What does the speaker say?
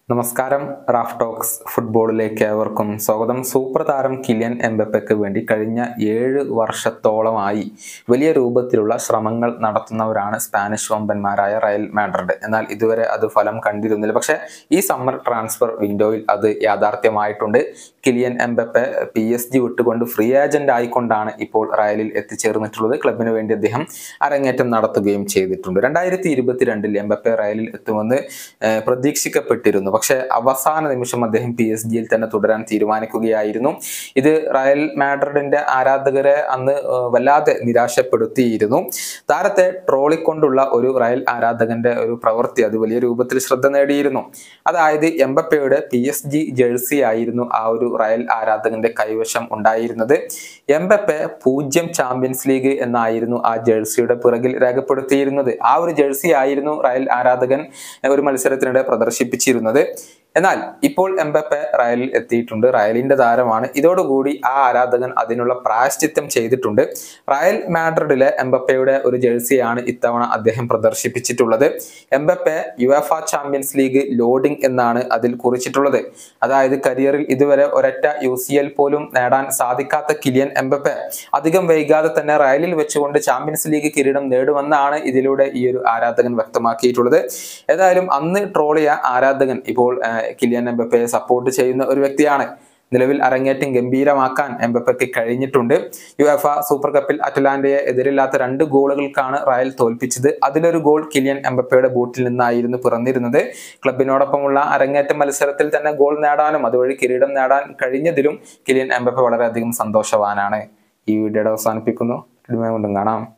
നമസ്കാരം Raf talks ഫുട്ബോളിലേക്ക് ഏവർക്കും സ്വാഗതം സൂപ്പർ താരം കിലിയൻ എംബപ്പയ്ക്ക് വേണ്ടി കഴിഞ്ഞ ഏഴ് വർഷത്തോളമായി വലിയ രൂപത്തിലുള്ള ശ്രമങ്ങൾ നടത്തുന്നവരാണ് സ്പാനിഷ് വമ്പന്മാരായ റയൽ മാഡ്രിഡ് എന്നാൽ ഇതുവരെ അത് ഫലം കണ്ടിരുന്നില്ല പക്ഷേ ഈ സമ്മർ ട്രാൻസ്ഫർ വിൻഡോയിൽ അത് യാഥാർത്ഥ്യമായിട്ടുണ്ട് Kylian Mbappe P S G വിട്ടുകൊണ്ട് ഫ്രീ ഏജന്റ് ആയിക്കൊണ്ടാണ് ഇപ്പോൾ റയലിൽ എത്തിച്ചേർന്നിട്ടുള്ളത് ക്ലബിന് വേണ്ടി അദ്ദേഹം അരങ്ങേറ്റം നടത്തുകയും ചെയ്തിട്ടുണ്ട് രണ്ടായിരത്തി ഇരുപത്തിരണ്ടിൽ എംബപ്പെ റയലിൽ എത്തുമെന്ന് ഏഹ്, പ്രതീക്ഷിക്കപ്പെട്ടിരുന്നു പക്ഷേ അവസാന നിമിഷം അദ്ദേഹം പി എസ് ജിയിൽ തന്നെ തുടരാൻ തീരുമാനിക്കുകയായിരുന്നു ഇത് റയൽ മാഡ്രിഡിന്റെ ആരാധകരെ അന്ന് ഏഹ്, വല്ലാതെ നിരാശപ്പെടുത്തിയിരുന്നു താരത്തെ ട്രോളിക്കൊണ്ടുള്ള ഒരു റയൽ ആരാധകന്റെ ഒരു പ്രവൃത്തി അത് വലിയ രൂപത്തിൽ ശ്രദ്ധ നേടിയിരുന്നു അതായത് എംബപ്പയുടെ പി എസ് ജി ജേഴ്സി ആയിരുന്നു ആ ഒരു റയൽ ആരാധകന്റെ കൈവശം ഉണ്ടായിരുന്നത് എംബപ്പെ പൂജ്യം ചാമ്പ്യൻസ് ലീഗ് എന്നായിരുന്നു ആ ജേഴ്സിയുടെ പിറകിൽ രേഖപ്പെടുത്തിയിരുന്നത് ആ ഒരു ജേഴ്സി ആയിരുന്നു റയൽ ആരാധകൻ ഏഹ്, ഒരു മത്സരത്തിനിടെ പ്രദർശിപ്പിച്ചിരുന്നത് എന്നാൽ ഇപ്പോൾ എംബപ്പെ റയലിൽ എത്തിയിട്ടുണ്ട് റയലിന്റെ താരമാണ് ഇതോടുകൂടി ആ ആരാധകൻ അതിനുള്ള പ്രായശ്ചിത്തം ചെയ്തിട്ടുണ്ട് റയൽ മാഡ്രിഡിലെ എംബപ്പയുടെ ഒരു ജേഴ്സിയാണ് ഇത്തവണ അദ്ദേഹം പ്രദർശിപ്പിച്ചിട്ടുള്ളത് Mbappe UEFA champions league loading എന്നാണ് അതിൽ കുറിച്ചിട്ടുള്ളത് അതായത് കരിയറിൽ ഇതുവരെ ഒരൊറ്റ യു സി എൽ പോലും നേടാൻ സാധിക്കാത്ത കിലിയൻ എംബപ്പെ അധികം വൈകാതെ തന്നെ റയലിൽ വെച്ചുകൊണ്ട് ചാമ്പ്യൻസ് ലീഗ് കിരീടം നേടുമെന്നാണ് ഇതിലൂടെ ഈ ഒരു ആരാധകൻ വ്യക്തമാക്കിയിട്ടുള്ളത് ഏതായാലും അന്ന് ട്രോളിയ ആരാധകൻ ഇപ്പോൾ ആ, കിലിയൻ എംബപ്പയെ സപ്പോർട്ട് ചെയ്യുന്ന ഒരു വ്യക്തിയാണ് നിലവിൽ അരങ്ങേറ്റം ഗംഭീരമാക്കാൻ എംബപ്പയ്ക്ക് കഴിഞ്ഞിട്ടുണ്ട് യു എഫ സൂപ്പർ കപ്പിൽ അറ്റലാന്റയെ എതിരില്ലാത്ത രണ്ട് ഗോളുകൾക്കാണ് റയൽ തോൽപ്പിച്ചത് അതിലൊരു ഗോൾ കിലിയൻ എംബപ്പയുടെ ബൂട്ടിൽ നിന്നായിരുന്നു പിറന്നിരുന്നത് ക്ലബിനോടൊപ്പമുള്ള അരങ്ങേറ്റ മത്സരത്തിൽ തന്നെ ഗോൾ നേടാനും അതുവഴി കിരീടം നേടാൻ കഴിഞ്ഞതിലും കിലിയൻ എംബപ്പ വളരെയധികം സന്തോഷവാനാണ് ഈ വീഡിയോയുടെ അവസാനിപ്പിക്കുന്നു വീണ്ടും കാണാം